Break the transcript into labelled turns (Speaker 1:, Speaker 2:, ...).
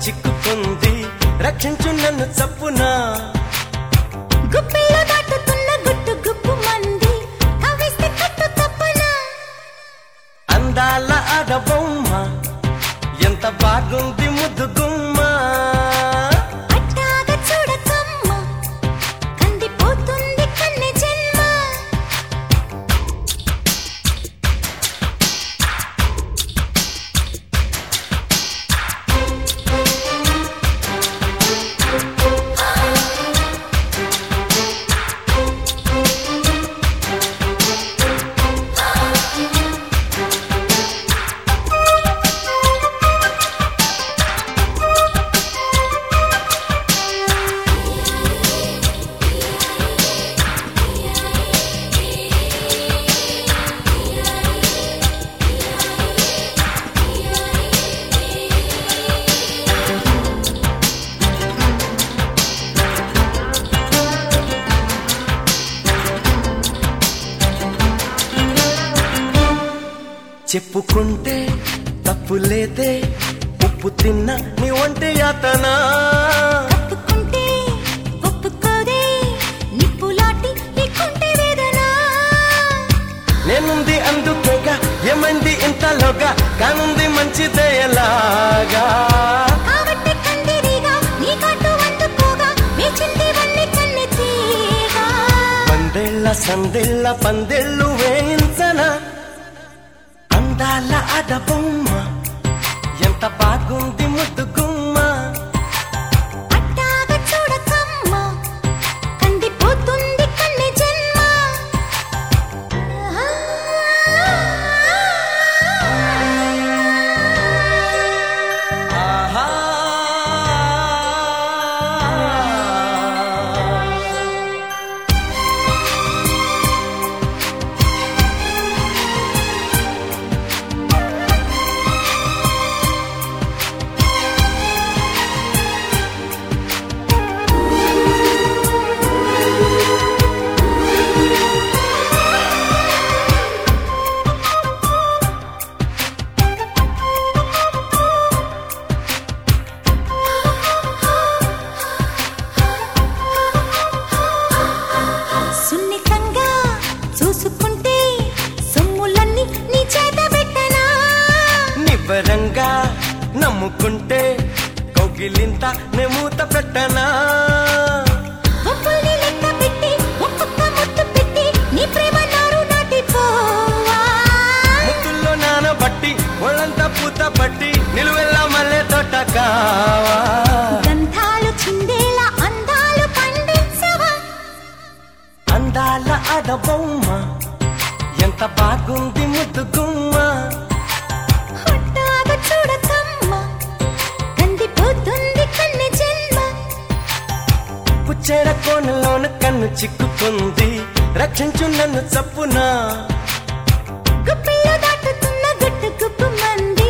Speaker 1: చిక్కుకుంది రక్షించు నన్ను చప్పునా
Speaker 2: గుప్పిలో దాటుతున్న గుట్టు గుప్పు మంది కవిస్తే కట్టు తప్పనా
Speaker 1: అందాల ఆడబొమ్మ ఎంత బాగుంది ముద్దు గుమ్మ
Speaker 2: అట్టాగ చూడకమ్మ కందిపోతుంది కన్నె జన్మ
Speaker 1: చెప్పుకుంటే తప్పు లేదే ఉప్పు తిన్న నీ ఒంటి యాతనా
Speaker 2: ఒప్పుకుంటే ఒప్పుకోదే నిప్పులాంటి నీకుంటే వేదన
Speaker 1: నేనుంది అందుకేగా ఏమైంది ఇంతలోగా కానుంది మంచిదే ఎలాగా
Speaker 2: కాబట్టి కందిరిగా నీ కాటు అందుకోగా వేచింది వన్ని కన్నె తీగా
Speaker 1: పందేళ్ల సందేళ్ల పందేళ్ళు వేయించనా అందాల అడబొమ్మ ఎంత బాగుంది ముద్దు గుమ్మ
Speaker 2: అట్టాగ చూడకమ్మ కందిపోతుంది కన్నె జన్మ
Speaker 1: ఆహా
Speaker 2: సున్నితంగా చూసుకుంటే సొమ్ములన్నీ నీ చేత పెట్టనా
Speaker 1: నివ్వరంగా నమ్ముకుంటే కౌగిలింత నెమూత పెట్టనా
Speaker 2: ఒప్పుల్ని లెక్క పెట్టి ఒక్కొక్క ముద్దు పెట్టి నీ ప్రేమ నారు నాటిపోవా
Speaker 1: ముద్దుల్లో నానబట్టి ఒళ్ళంతా పూత పట్టి నిలువెల్లా మల్లె తోట కావా
Speaker 2: గంధాలు చిందేలా అందాలు పండించవా
Speaker 1: అందాల అడబొమ్మ ఎంత బాగుంది ముద్దు గుమ్మ
Speaker 2: హొట్టాగ చూడకమ్మ కందిపోతుంది కన్నె జన్మ
Speaker 1: పుచ్చేర కోనలోన కన్ను చిక్కుకుంది రక్షించు నన్ను చప్పునా
Speaker 2: గుప్పిలో దాటుతున్న గుట్టు గుప్పు మంది